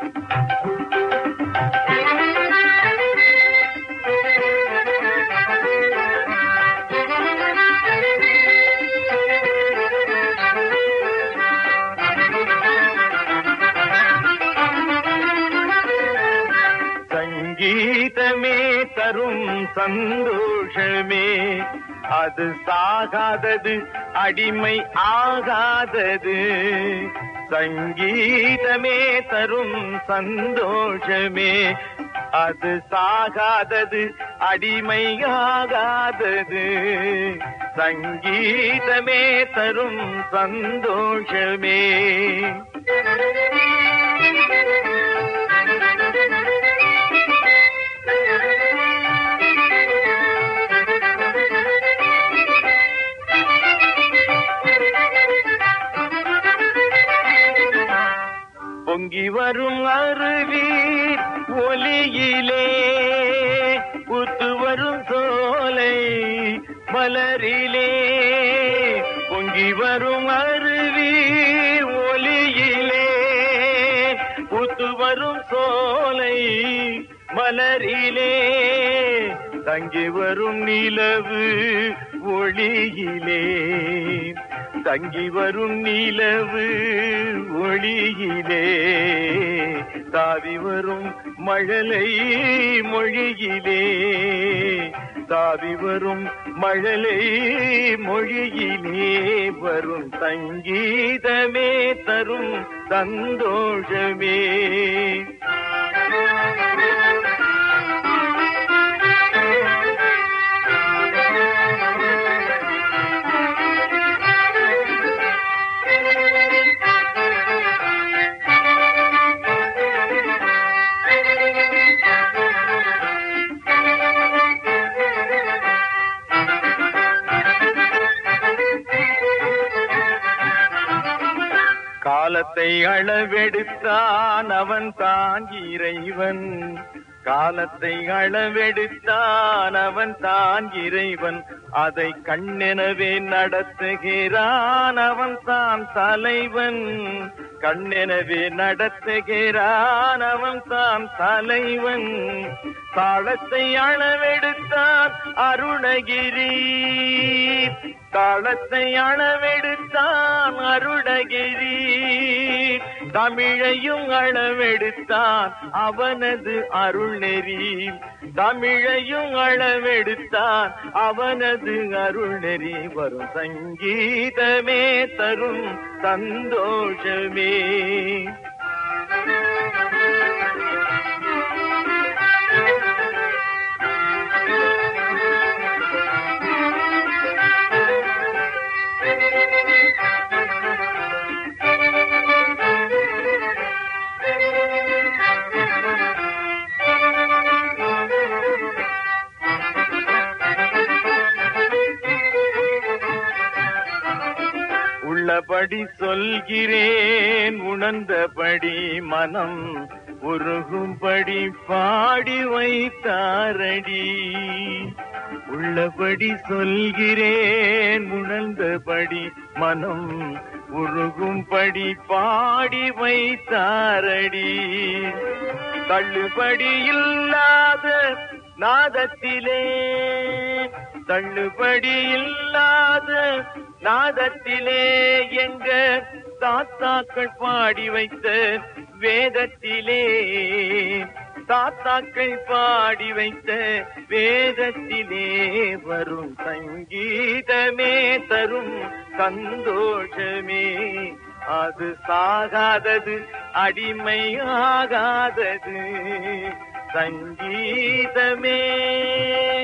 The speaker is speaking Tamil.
சங்கீதமே தரும் சந்தோஷமே அது சாகாதது அடிமை ஆகாதது சங்கீதமே தரும் சந்தோஷமே அது சாகாதது அடிமையாகாதது சங்கீதமே தரும் சந்தோஷமே பொங்கி வரும் அருவி ஒலியிலே புத்து வரும் சோலை மலரிலே பொங்கி வரும் அருவி ஒலியிலே புத்து வரும் சோலை மலரிலே தங்கி வரும் நிலவு ஒளியிலே தங்கி வரும் நிலவு ஒளியிலே தாவி வரும் மழலை மொழியிலே தாவி வரும் மழலை மொழியிலே வரும் சங்கீதமே தரும் சந்தோஷமே காலத்தை அளவெடுத்தான் அவன் தான் இறைவன் காலத்தை அளவெடுத்தான் அவன் தான் இறைவன் அதை கண்ணெனவே நடத்துகிறான் அவன் தான் தலைவன் கண்ணெனவே நடத்துகிறான் அவன் தான் தலைவன் தாளத்தை அளவெடுத்தான் அருணகிரி தாளத்தை அளவெடுத்தான் அருணகிரி தமிழையும் அளவெடுத்தான் அவனது அருள் நெறி தமிழையும் அளவெடுத்தான் அவனது அருள் நெறி வரும் சங்கீதமே தரும் சந்தோஷமே உள்ளபடி சொல்கிறேன் உணர்ந்தபடி மனம் உருகும்படி பாடி வைத்தாரடி உள்ளபடி சொல்கிறேன் உணர்ந்தபடி மனம் உருகும்படி பாடி வைத்தாரடி தள்ளுபடி இல்லாத நாதத்திலே தள்ளுபடி இல்லாத நாதத்திலே எங்க தாத்தாக்கள் பாடி வைத்த வேதத்திலே தாத்தாக்கள் பாடி வைத்த வேதத்திலே வரும் சங்கீதமே தரும் சந்தோஷமே அது சாகாதது அடிமையாகாதது சங்கீதமே